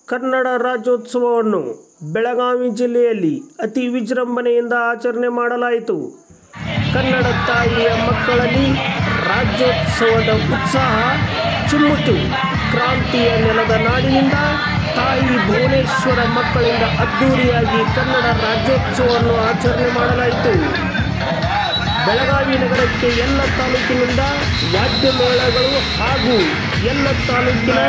ಕನ್ನಡ ರಾಜ್ಯೋತ್ಸವವನ್ನು ಬೆಳಗಾವಿ ಜಿಲ್ಲೆಯಲ್ಲಿ ಅತಿ ವಿಜೃಂಭಣೆಯಿಂದ ಆಚರಣೆ ಮಾಡಲಾಯಿತು ಕನ್ನಡ ತಾಯಿಯ ಮಕ್ಕಳಲ್ಲಿ ರಾಜ್ಯೋತ್ಸವದ ಉತ್ಸಾಹ ಚಿಮ್ಮಿತು ಕ್ರಾಂತಿಯ ನೆಲದ ನಾಡಿನಿಂದ ತಾಯಿ ಭುವನೇಶ್ವರ ಮಕ್ಕಳಿಂದ ಅದ್ಧೂರಿಯಾಗಿ ಕನ್ನಡ ರಾಜ್ಯೋತ್ಸವವನ್ನು ಆಚರಣೆ ಮಾಡಲಾಯಿತು ಬೆಳಗಾವಿ ನಗರಕ್ಕೆ ಎಲ್ಲ ತಾಲೂಕಿನಿಂದ ವಾದ್ಯ ಮೇಳಗಳು ಹಾಗೂ ಎಲ್ಲ ತಾಲೂಕಿನ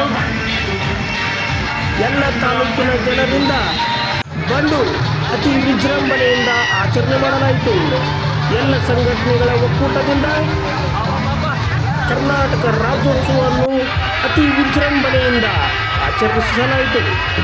ಎಲ್ಲ ತಾಲೂಕಿನ ಜನರಿಂದ ಬಂದು ಅತಿ ವಿಜೃಂಭಣೆಯಿಂದ ಆಚರಣೆ ಮಾಡಲಾಯಿತು ಎಲ್ಲ ಸಂಘಟನೆಗಳ ಒಕ್ಕೂಟದಿಂದ ಕರ್ನಾಟಕ ರಾಜ್ಯೋತ್ಸವವನ್ನು ಅತಿ ವಿಜೃಂಭಣೆಯಿಂದ ಆಚರಿಸಲಾಯಿತು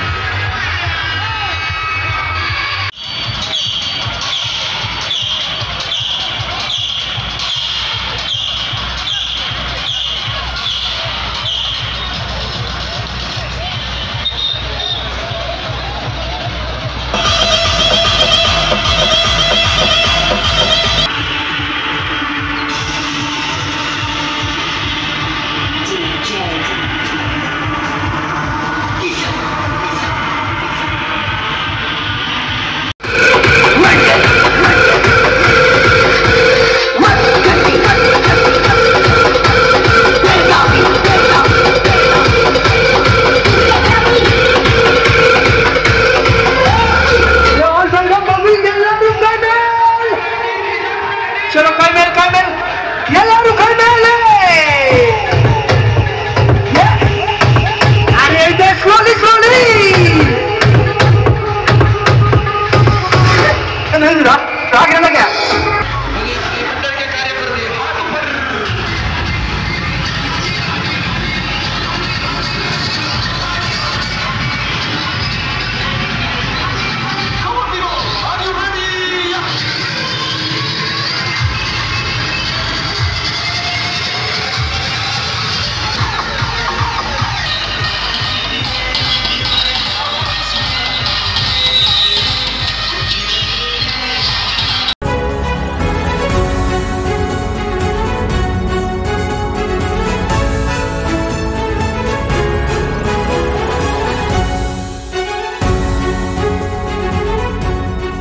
Jangan sangat bangun ಎಲ್ಲರೂ ಕೈ ಮೇಲೆ ಚಲೋ ಕೈ ಮೇಲೆ ಕೈ ಮೇಲೆ ಎಲ್ಲರೂ ಕೈ ಮೇಲೆ